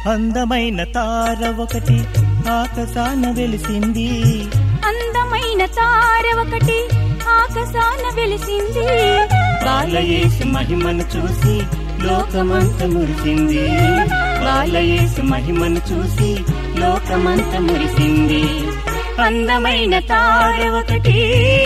అందమైన తార ఒకటి ఆకాశాన వెలిసింది అందమైన తార ఒకటి ఆకాశాన వెలిసింది బాలయేసు మహిమను చూసి లోకమంత మురిసింది బాలయేసు మహిమను చూసి లోకమంత మురిసింది అందమైన తార ఒకటి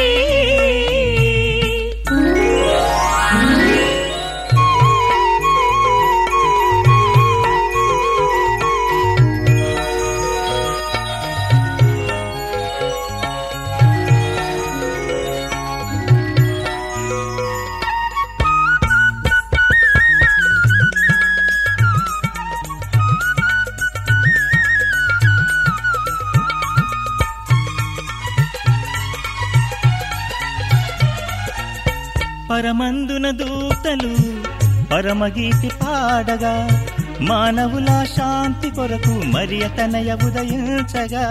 పరమందున దూతలు పరమగీతి పాడగా మానవుల శాంతి కొరకు మరియ తనయ ఉదయించగా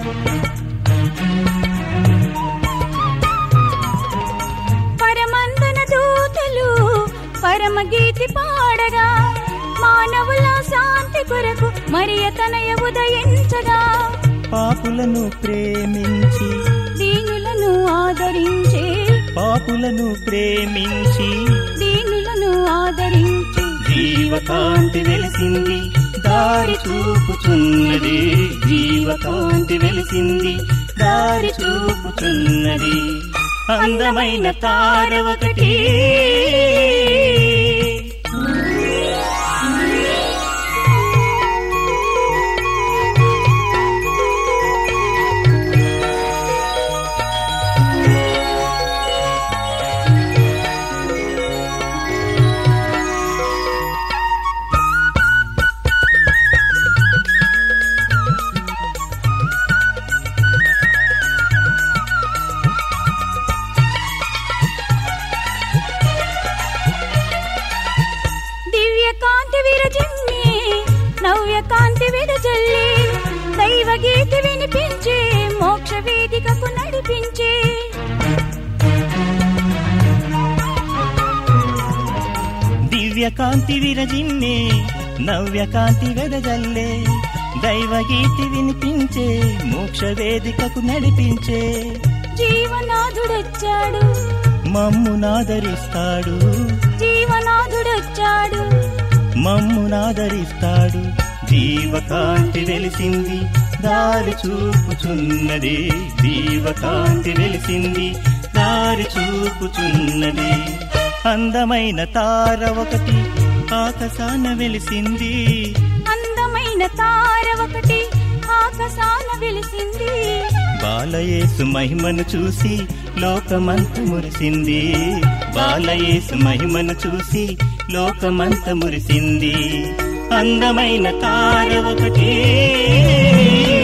పరమందున దూతలు పరమగీతి పాడగా మానవుల శాంతి కొరకు మరియ తనయ ఉదయించగా పాపులను ప్రేమించి దీనులను ఆదరించే పాపులను ప్రేమించి దీనులను ఆదరించే జీవకాంతి వెలిసింది దారి చూపుచున్నది జీవకాంతి వెలిసింది దారి చూపుచున్నది అందమైన తార ఒకటి దివ్య కాంతి విరజిమ్మి నవ్య కాంతి విడజల్లి దైవ గీతి వినిపించే మోక్ష వేదికకు నడిపించే దివ్యకాంతి విరజిమ్మే నవ్యకాంతి వెదజల్లే దైవగీతి వినిపించే మోక్ష వేదికకు నడిపించే జీవనాథుడొచ్చాడు మమ్మునాదరిస్తాడు జీవనాథుడొచ్చాడు మమ్మునాదరిస్తాడు జీవకాంతి వెలిసింది దారి చూపుచున్నది జీవకాంతి వెలిసింది దారి చూపుచున్నది అందమైన తార ఒకటి ఆకాశాన వెలిసింది అందమైన తార ఒకటి ఆకాశాన వెలిసింది బాలయేసు మహిమను చూసి లోకమంత మురిసింది బాలయేసు మహిమను చూసి లోకమంత మురిసింది అందమైన తార ఒకటి